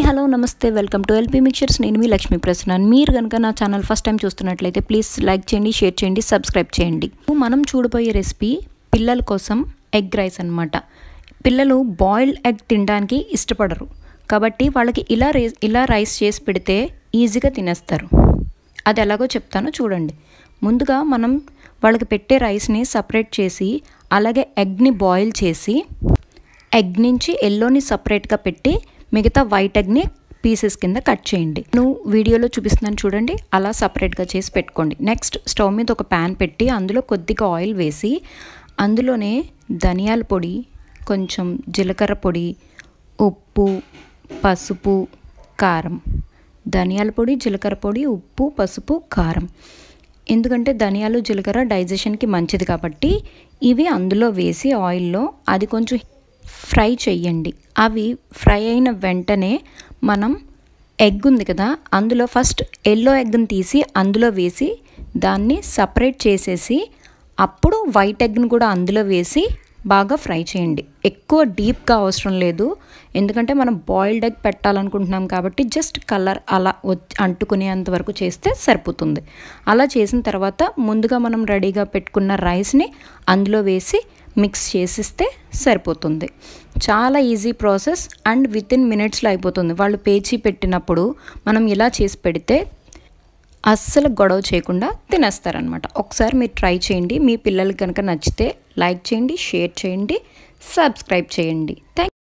hello నమస్తే welcome to LP mixtures నేను మీ లక్ష్మీ ప్రసన్న మీరు కనుక నా ఛానల్ ఫస్ట్ టైం చూస్తున్నట్లయితే ప్లీజ్ లైక్ చేయండి షేర్ చేయండి సబ్స్క్రైబ్ చేయండి మనం చూడబోయే రెసిపీ పిల్లల కోసం ఎగ్ రైస్ అనమాట పిల్లలు బాయిల్డ్ ఎగ్ తినడానికి ఇష్టపడరు కాబట్టి వాళ్ళకి ఇలా రే ఇలా రైస్ చేసి పెడితే ఈజీగా తినేస్తారు అది ఎలాగో చెప్తానో చూడండి ముందుగా మనం వాళ్ళకి పెట్టే రైస్ని సపరేట్ చేసి అలాగే ఎగ్ని బాయిల్ చేసి ఎగ్ నుంచి ఎల్లోని సపరేట్గా పెట్టి మిగతా వైట్ ఎగ్ని పీసెస్ కింద కట్ చేయండి నువ్వు వీడియోలో చూపిస్తున్నాను చూడండి అలా సపరేట్గా చేసి పెట్టుకోండి నెక్స్ట్ స్టవ్ మీద ఒక ప్యాన్ పెట్టి అందులో కొద్దిగా ఆయిల్ వేసి అందులోనే ధనియాల పొడి కొంచెం జీలకర్ర పొడి ఉప్పు పసుపు కారం ధనియాల పొడి జీలకర్ర పొడి ఉప్పు పసుపు కారం ఎందుకంటే ధనియాలు జీలకర్ర డైజెషన్కి మంచిది కాబట్టి ఇవి అందులో వేసి ఆయిల్లో అది కొంచెం ఫ్రై చెయ్యండి అవి ఫ్రై అయిన వెంటనే మనం ఎగ్ ఉంది కదా అందులో ఫస్ట్ ఎల్లో ఎగ్ని తీసి అందులో వేసి దాన్ని సపరేట్ చేసేసి అప్పుడు వైట్ ఎగ్ని కూడా అందులో వేసి బాగా ఫ్రై చేయండి ఎక్కువ డీప్గా అవసరం లేదు ఎందుకంటే మనం బాయిల్డ్ ఎగ్ పెట్టాలనుకుంటున్నాం కాబట్టి జస్ట్ కలర్ అలా అంటుకునేంత వరకు చేస్తే సరిపోతుంది అలా చేసిన తర్వాత ముందుగా మనం రెడీగా పెట్టుకున్న రైస్ని అందులో వేసి మిక్స్ చేసిస్తే సరిపోతుంది చాలా easy process and with in మినిట్స్లో అయిపోతుంది వాళ్ళు పేచీ పెట్టినప్పుడు మనం ఇలా చేసి పెడితే అస్సలు గొడవ చేయకుండా తినేస్తారనమాట ఒకసారి మీరు ట్రై చేయండి మీ పిల్లలకి కనుక నచ్చితే లైక్ చేయండి షేర్ చేయండి సబ్స్క్రైబ్ చేయండి థ్యాంక్